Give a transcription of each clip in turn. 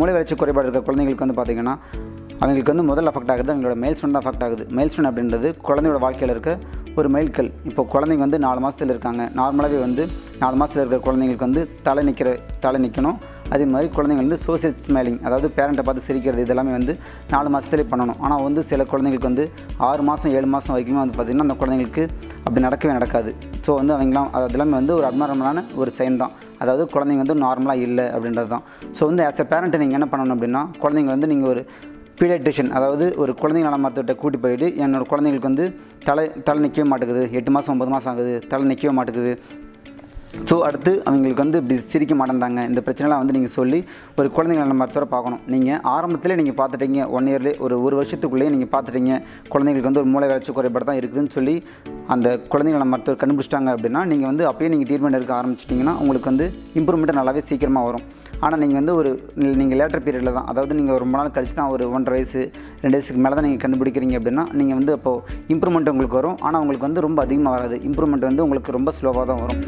மூளை வளர்ச்சி குறைபாடு இருக்கிற குழந்தைங்களுக்கு வந்து பார்த்திங்கன்னா அவங்களுக்கு வந்து முதல் அஃபெக்ட் ஆகுது அவங்களோட மேல் ஸ்டோன் தான் அஃபெக்ட் ஆகுது மேல் ஸ்டோன் அப்படின்றது குழந்தையோட வாழ்க்கையில் இருக்க ஒரு மைல்கல் இப்போ குழந்தைங்க வந்து நாலு மாதத்தில் இருக்காங்க நார்மலாகவே வந்து நாலு மாதத்தில் இருக்கிற குழந்தைங்களுக்கு வந்து தலை நிற்கிற தலை நிற்கணும் அதே மாதிரி குழந்தைங்க வந்து சோசியல் ஸ்மைலிங் அதாவது பேரண்ட்டை பார்த்து சிரிக்கிறது இதெல்லாமே வந்து நாலு மாதத்துலேயே பண்ணணும் ஆனால் வந்து சில குழந்தைங்களுக்கு வந்து ஆறு மாதம் ஏழு மாதம் வரைக்குமே வந்து பார்த்திங்கன்னா அந்த குழந்தைங்களுக்கு அப்படி நடக்கவே நடக்காது ஸோ வந்து அவங்களாம் அது எல்லாமே வந்து ஒரு அப்நார்மலான ஒரு சைன் தான் அதாவது குழந்தைங்க வந்து நார்மலாக இல்லை அப்படின்றது தான் ஸோ வந்து ஆஸ் எ பேரண்ட்டை நீங்கள் என்ன பண்ணணும் அப்படின்னா குழந்தைங்க வந்து நீங்கள் ஒரு பீடியாட்ரிஷன் அதாவது ஒரு குழந்தைங்க நல மருத்துவத்தை கூட்டி போயிட்டு என்னோட குழந்தைங்களுக்கு வந்து தலை தலை நிற்கவே மாட்டேங்குது எட்டு மாதம் ஒம்பது மாதம் ஆகுது தலை நிற்கவே மாட்டேங்குது ஸோ அடுத்து அவங்களுக்கு வந்து இப்படி சிரிக்க மாட்டேன்றாங்க இந்த பிரச்சனைலாம் வந்து நீங்கள் சொல்லி ஒரு குழந்தைங்க நல மருத்துவரை பார்க்கணும் நீங்கள் ஆரம்பத்திலே நீங்கள் பார்த்துட்டீங்க ஒன் இயர்லேயே ஒரு ஒரு வருஷத்துக்குள்ளேயே நீங்கள் பார்த்துட்டீங்க குழந்தைங்களுக்கு வந்து ஒரு மூளை வளர்ச்சி குறைபாடு தான் இருக்குதுன்னு சொல்லி அந்த குழந்தைங்க நல மருத்துவர் கண்டுபிடிச்சிட்டாங்க அப்படின்னா நீங்கள் வந்து அப்பயே நீங்கள் ட்ரீட்மெண்ட் எடுக்க ஆரம்பிச்சிட்டிங்கன்னா உங்களுக்கு வந்து இம்ப்ரூவ்மெண்ட் நல்லாவே சீக்கிரமாக வரும் ஆனால் நீங்கள் வந்து ஒரு நீங்கள் லேட்டர் பீரியடில் தான் அதாவது நீங்கள் ரொம்ப நாள் கழிச்சு தான் ஒரு ஒன்றரை வயசு ரெண்டு வயசுக்கு மேலே தான் நீங்கள் கண்டுபிடிக்கிறீங்க அப்படின்னா நீங்கள் வந்து அப்போது இம்ப்ரூவ்மெண்ட் உங்களுக்கு வரும் ஆனால் உங்களுக்கு வந்து ரொம்ப அதிகமாக வராது இம்ப்ரூவ்மெண்ட் வந்து உங்களுக்கு ரொம்ப ஸ்லோவாக தான் வரும்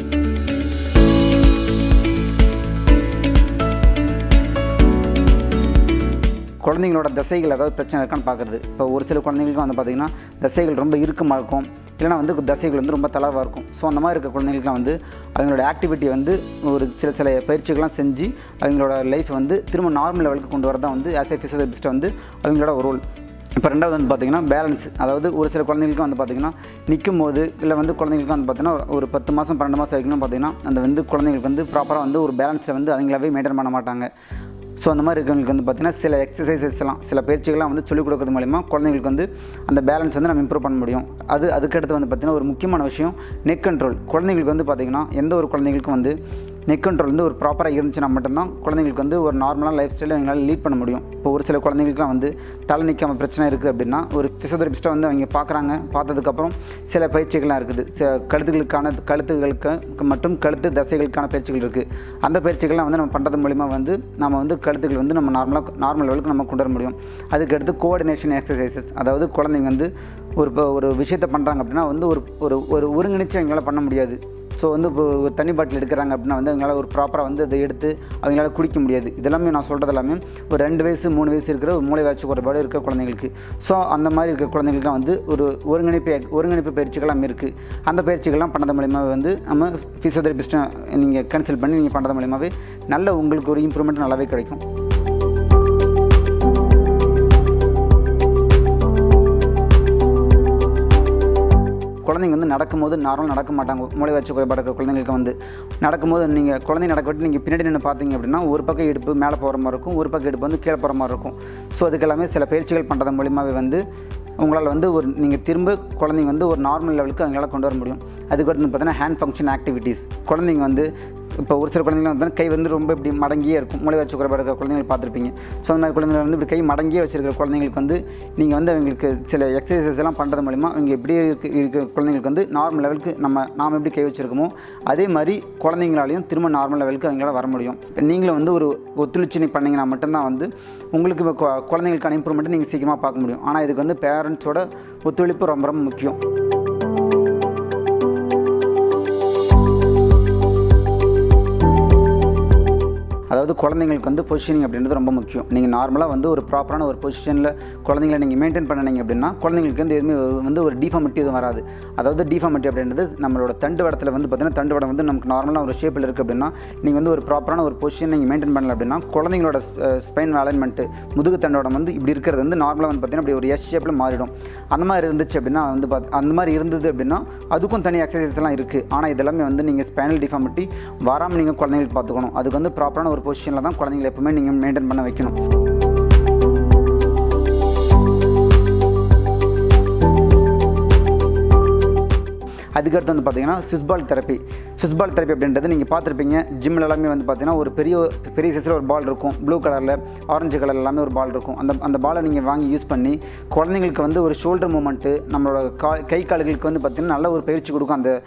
குழந்தைங்களோட தசைகள் ஏதாவது பிரச்சனை இருக்கான்னு பார்க்குறது இப்போ ஒரு சில குழந்தைங்களுக்கு வந்து பார்த்திங்கன்னா தசைகள் ரொம்ப இறுக்கமாக இருக்கும் இல்லைனா வந்து தசைகள் வந்து ரொம்ப தளர்வாக இருக்கும் ஸோ அந்த மாதிரி இருக்க குழந்தைங்களுக்குலாம் வந்து அவங்களோட ஆக்டிவிட்டி வந்து ஒரு சில சில பயிற்சிகள்லாம் செஞ்சு அவங்களோட லைஃப் வந்து திரும்ப நார்மல் லெவலுக்கு கொண்டு வரதான் வந்து ஆஸ் ஏ ஃபிசியோதெரபிஸ்ட்டை வந்து அவங்களோட ரோல் இப்போ ரெண்டாவது வந்து பார்த்திங்கன்னா பேலன்ஸ் அதாவது ஒரு சில குழந்தைங்களுக்கு வந்து பார்த்திங்கன்னா நிற்கும் போது இல்லை வந்து குழந்தைங்களுக்கு வந்து பார்த்திங்கன்னா ஒரு- ஒரு பத்து மாதம் பன்னெண்டு மாதம் வரைக்கும் பார்த்திங்கன்னா அந்த வந்து குழந்தைங்களுக்கு வந்து ப்ராப்பராக வந்து ஒரு பேலன்ஸில் வந்து அவங்களாவே மெயின்டைன் பண்ண மாட்டாங்க ஸோ அந்த மாதிரி இருக்கிறவங்களுக்கு வந்து பார்த்திங்கன்னா சில எக்ஸசைசஸ் எல்லாம் சில பயிற்சிகள்லாம் வந்து சொல்லிக் கொடுக்கறது மூலிமா குழந்தைங்களுக்கு வந்து அந்த பேலன்ஸ் வந்து நம்ம இம்ப்ரூவ் பண்ண முடியும் அது அதுக்கடுத்து வந்து பார்த்திங்கன்னா ஒரு முக்கியமான விஷயம் நெக் கண்ட்ரோல் குழந்தைங்களுக்கு வந்து பார்த்திங்கன்னா எந்த ஒரு குழந்தைங்களுக்கும் வந்து நெக் கண்ட்ரோல் வந்து ஒரு ப்ராப்பராக இருந்துச்சுன்னா மட்டும்தான் குழந்தைங்களுக்கு வந்து ஒரு நார்மலான லைஃப் ஸ்டைலை அவங்களால லீட் பண்ண முடியும் இப்போ ஒரு சில குழந்தைங்களுக்குலாம் வந்து தலை நிற்காம பிரச்சனை இருக்குது அப்படின்னா ஒரு ஃபிசியோதெரபிஸ்ட்டை வந்து அவங்க பார்க்குறாங்க பார்த்ததுக்கப்புறம் சில பயிற்சிகள்லாம் இருக்குது சில கழுத்துகளுக்கான கழுத்துகளுக்கு மற்றும் கழுத்து தசைகளுக்கான பயிற்சிகள் இருக்குது அந்த பயிற்சிகள்லாம் வந்து நம்ம பண்ணுறது மூலிமா வந்து நம்ம வந்து கழுத்துகள் வந்து நம்ம நார்மலாக நார்மல் லெவலுக்கு நம்ம கொண்டு வர முடியும் அதுக்கடுத்து கோஆர்டினேஷன் எக்ஸசைசஸ் அதாவது குழந்தைங்க வந்து ஒரு இப்போ ஒரு விஷயத்தை பண்ணுறாங்க அப்படின்னா வந்து ஒரு ஒரு ஒரு ஒருங்கிணைச்சு அவங்களால பண்ண முடியாது ஸோ வந்து இப்போ ஒரு தண்ணி பாட்டில் எடுக்கிறாங்க அப்படின்னா வந்து அவங்களால ஒரு ப்ராப்பராக வந்து அதை எடுத்து அவங்களால குடிக்க முடியாது இதெல்லாமே நான் சொல்கிறது எல்லாமே ஒரு ரெண்டு வயசு மூணு வயசு இருக்கிற ஒரு மூளை வளர்ச்சி குறைபாடு இருக்கிற குழந்தைங்களுக்கு ஸோ அந்த மாதிரி இருக்கிற குழந்தைங்களுக்குலாம் வந்து ஒரு ஒருங்கிணைப்பு ஒருங்கிணைப்பு பயிற்சிகள்லாம் இருக்குது அந்த பயிற்சிகள்லாம் பண்ணது மூலியமாவே வந்து நம்ம ஃபிசியோதெரபிஸ்ட்டை நீங்கள் கன்சல்ட் பண்ணி நீங்கள் பண்ணுறது மூலியமாவே நல்ல உங்களுக்கு ஒரு இம்ப்ரூவ்மெண்ட் நல்லாவே கிடைக்கும் குழந்தைங்க வந்து நடக்கும்போது நார்மல் நடக்க மாட்டாங்க மூளை வச்சு குறைபாடு இருக்கிற குழந்தைங்களுக்கு வந்து நடக்கும்போது நீங்கள் குழந்தை நடக்க விட்டு நீங்கள் பின்னாடி நின்று பார்த்தீங்க அப்படின்னா ஒரு பக்கம் இடுப்பு மேலே போகிற மாதிரி இருக்கும் ஒரு பக்கம் இடுப்பு வந்து கீழே போகிற மாதிரி இருக்கும் ஸோ அதுக்கெல்லாமே சில பயிற்சிகள் பண்ணுறது மூலியமாகவே வந்து உங்களால் வந்து ஒரு நீங்கள் திரும்ப குழந்தைங்க வந்து ஒரு நார்மல் லெவலுக்கு அவங்களால கொண்டு வர முடியும் அதுக்கடுத்து வந்து பார்த்தீங்கன்னா ஹேண்ட் ஃபங்க்ஷன் ஆக்டிவிட்டீஸ் குழந்தைங்க வந்து இப்போ ஒரு சில குழந்தைங்க வந்து கை வந்து ரொம்ப இப்படி மடங்கியே இருக்கும் மூளை வச்சு குறைபாடு இருக்கிற குழந்தைகள் பார்த்துருப்பீங்க ஸோ அந்த மாதிரி குழந்தைகள் வந்து இப்படி கை மடங்கியே வச்சிருக்கிற குழந்தைங்களுக்கு வந்து நீங்கள் வந்து அவங்களுக்கு சில எக்ஸசைசஸ் எல்லாம் பண்ணுறது மூலிமா அவங்க எப்படி இருக்க இருக்கிற குழந்தைங்களுக்கு வந்து நார்மல் லெவலுக்கு நம்ம நாம் எப்படி கை வச்சிருக்கோமோ அதே மாதிரி குழந்தைங்களாலையும் திரும்ப நார்மல் லெவலுக்கு அவங்களால வர முடியும் இப்போ நீங்களும் வந்து ஒரு ஒத்துழைச்சு நீ பண்ணீங்கன்னா மட்டும்தான் வந்து உங்களுக்கு இப்போ கு- குழந்தைங்களுக்கான இம்ப்ரூவ்மெண்ட்டை நீங்கள் சீக்கிரமாக பார்க்க முடியும் ஆனால் இதுக்கு வந்து பேரண்ட்ஸோட ஒத்துழைப்பு ரொம்ப ரொம்ப முக்கியம் அதாவது குழந்தைங்களுக்கு வந்து பொசிஷனிங் அப்படின்றது ரொம்ப முக்கியம் நீங்கள் நார்மலாக வந்து ஒரு ப்ராப்பரான ஒரு பொசிஷனில் குழந்தைங்களை நீங்கள் மெயின்டைன் பண்ணினீங்க அப்படின்னா குழந்தைங்களுக்கு வந்து எதுவுமே ஒரு- வந்து ஒரு டிஃபார்மிட்டி எதுவும் வராது அதாவது டிஃபார்மிட்டி அப்படின்றது நம்மளோட தண்டு வடத்தில் வந்து பார்த்தீங்கன்னா தண்டு வடம் வந்து நமக்கு நார்மலாக ஒரு ஷேப்பில் இருக்குது அப்படின்னா நீங்கள் வந்து ஒரு ப்ராப்பரான ஒரு பொசிஷன் நீங்கள் மெயின்டைன் பண்ணல அப்படின்னா குழந்தைங்களோட ஸ்பைன் அலைன்மெண்ட்டு முதுகு தண்டோடம் வந்து இப்படி இருக்கிறது வந்து நார்மலாக வந்து பார்த்தீங்கன்னா அப்படி ஒரு எஸ் ஷேப்பில் மாறிடும் அந்த மாதிரி இருந்துச்சு அப்படின்னா வந்து பார்த்து அந்த மாதிரி இருந்தது அப்படின்னா அதுக்கும் தனி எக்ஸசைஸ்லாம் இருக்குது ஆனால் இதெல்லாமே வந்து நீங்கள் ஸ்பைனல் டிஃபார்மிட்டி வராமல் நீங்கள் குழந்தைங்களுக்கு பார்த்துக்கணும் அதுக்கு வந்து ப்ராப்பரான ஒரு பொசிஷனில் தான் குழந்தைங்களை எப்பவுமே நீங்கள் மெயின்டைன் பண்ண வைக்கணும் அதுக்கடுத்து வந்து பார்த்தீங்கன்னா சிஸ்பால் தெரப்பி சிஸ்பால் தெரப்பி அப்படின்றது நீங்கள் பார்த்துருப்பீங்க ஜிம்மில் எல்லாமே வந்து பார்த்தீங்கன்னா ஒரு பெரிய பெரிய சைஸில் ஒரு பால் இருக்கும் ப்ளூ கலரில் ஆரஞ்சு கலர் எல்லாமே ஒரு பால் இருக்கும் அந்த அந்த பாலை நீங்கள் வாங்கி யூஸ் பண்ணி குழந்தைங்களுக்கு வந்து ஒரு ஷோல்டர் மூமெண்ட்டு நம்மளோட கா கை கால்களுக்கு வந்து பார்த்திங்கன்னா நல்ல ஒரு பயிற்சி கொடுக்கும் அந்த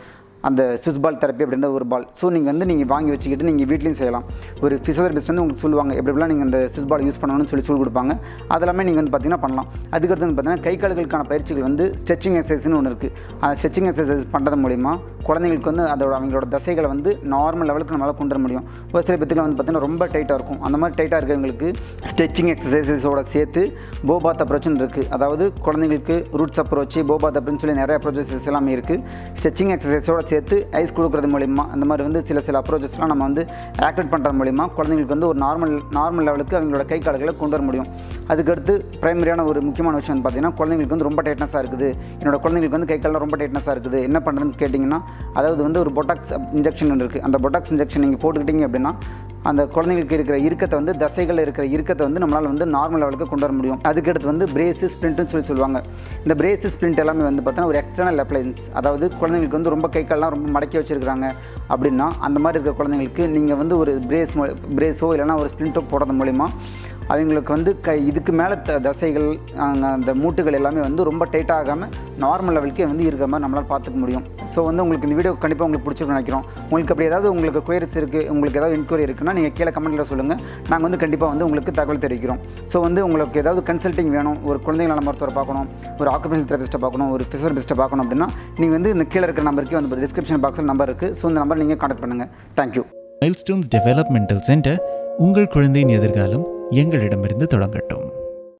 அந்த சுவிஸ் பால் தெரப்பி அப்படின்ற ஒரு பால் ஸோ நீங்கள் வந்து நீங்கள் வாங்கி வச்சுக்கிட்டு நீங்கள் வீட்லேயும் செய்யலாம் ஒரு ஃபிசியோதெரபிஸ்ட் வந்து உங்களுக்கு சொல்லுவாங்க எப்படி எப்படிலாம் நீங்கள் அந்த சுவிஸ் பால் யூஸ் பண்ணணும்னு சொல்லி சொல்லி கொடுப்பாங்க அதெல்லாமே நீங்கள் வந்து பார்த்தீங்கன்னா பண்ணலாம் அதுக்கடுத்து வந்து பார்த்தீங்கன்னா கை கால்களுக்கான பயிற்சிகள் வந்து ஸ்ட்ரெச்சிங் எக்ஸசைஸ்னு ஒன்று இருக்குது அந்த ஸ்ட்ரெச்சிங் எக்ஸசைஸ் பண்ணுறது மூலிமா குழந்தைங்களுக்கு வந்து அதோட அவங்களோட தசைகளை வந்து நார்மல் லெவலுக்கு நம்மளால் கொண்டு வர முடியும் ஒரு சில பேத்துக்கு வந்து பார்த்தீங்கன்னா ரொம்ப டைட்டாக இருக்கும் அந்த மாதிரி டைட்டாக இருக்கிறவங்களுக்கு ஸ்ட்ரெச்சிங் எக்ஸசைசஸோட சேர்த்து போபாத் அப்ரோச்னு இருக்குது அதாவது குழந்தைங்களுக்கு ரூட்ஸ் அப்ரோச் போபாத் அப்ரோச் சொல்லி நிறைய அப்ரோச்சஸ் எல்லாமே இருக்குது ஸ்ட்ரெச்சிங் எக்ஸசைஸோட சேர்த்து ஐஸ் கொடுக்குறது மூலிமா அந்த மாதிரி வந்து சில சில அப்ரோச்சஸ்லாம் நம்ம வந்து ஆக்டிவேட் பண்ணுறது மூலிமா குழந்தைங்களுக்கு வந்து ஒரு நார்மல் நார்மல் லெவலுக்கு அவங்களோட கை கால்களை கொண்டு வர முடியும் அதுக்கடுத்து பிரைமரியான ஒரு முக்கியமான விஷயம் வந்து பார்த்தீங்கன்னா குழந்தைங்களுக்கு வந்து ரொம்ப டைட்னஸாக இருக்குது என்னோட குழந்தைங்களுக்கு வந்து கை கால்லாம் ரொம்ப டைட்னஸாக இருக்குது என்ன பண்ணுறதுன்னு கேட்டிங்கன்னா அதாவது வந்து ஒரு பொட்டாக்ஸ் இன்ஜெக்ஷன் ஒன்று இருக்குது அந்த பொட்டாக்ஸ் இன்ஜெக்ஷன் நீங்கள் போட்டுக்கிட்டீங்க அப்படின்னா அந்த குழந்தைங்களுக்கு இருக்கிற இறுக்கத்தை வந்து தசைகளில் இருக்கிற இறுக்கத்தை வந்து நம்மளால் வந்து நார்மல் லெவலுக்கு கொண்டு வர முடியும் அதுக்கடுத்து வந்து பிரேஸு ஸ்ப்ளிண்ட்னு சொல்லி சொல்லுவாங்க இந்த பிரேஸு ஸ்ப்ளிண்ட் எல்லாமே வந்து பார்த்தீங்கன்னா ஒரு எக்ஸ்டர்னல் அப்ளைன்ஸ் அதாவது குழந்தைங்களுக்கு வந்து ரொம்ப கை கால்லாம் ரொம்ப மடக்கி வச்சிருக்காங்க அப்படின்னா அந்த மாதிரி இருக்கிற குழந்தைங்களுக்கு நீங்கள் வந்து ஒரு பிரேஸ் பிரேஸோ இல்லைனா ஒரு ஸ்ப்ளிண்ட்டோ போடுறது மூலிமா அவங்களுக்கு வந்து கை இதுக்கு மேலே த தசைகள் அங்க அந்த மூட்டுகள் எல்லாமே வந்து ரொம்ப டைட் ஆகாமல் நார்மல் லெவலுக்கே வந்து இருக்கிற மாதிரி நம்மளால் பார்த்துக்க முடியும் ஸோ வந்து உங்களுக்கு இந்த வீடியோ கண்டிப்பாக உங்களுக்கு பிடிச்சிருக்குன்னு நினைக்கிறோம் உங்களுக்கு அப்படி ஏதாவது உங்களுக்கு குயரிஸ் இருக்குது உங்களுக்கு ஏதாவது என்கொயரி இருக்குன்னா நீங்கள் கீழே கமெண்ட்டில் சொல்லுங்கள் நாங்கள் வந்து கண்டிப்பாக வந்து உங்களுக்கு தகவல் தெரிவிக்கிறோம் ஸோ வந்து உங்களுக்கு ஏதாவது கன்சல்ட்டிங் வேணும் ஒரு குழந்தைங்க நல மருத்துவரை பார்க்கணும் ஒரு ஆக்குபேஷன் தெரபிஸ்ட்டை பார்க்கணும் ஒரு ஃபிசியோதெரபிஸ்ட்டை பார்க்கணும் அப்படின்னா நீங்கள் வந்து இந்த கீழே இருக்கிற நம்பருக்கு வந்து டிஸ்கிரிப்ஷன் பாக்ஸில் நம்பர் இருக்குது ஸோ இந்த நம்பர் நீங்கள் கான்டாக்ட் பண்ணுங்கள் தேங்க்யூ மைல்ஸ்டோன்ஸ் டெவலப்மெண்டல் சென்டர் உங்கள் குழந்தையின் எதிர்காலம் எங்களிடமிருந்து தொடங்கட்டும்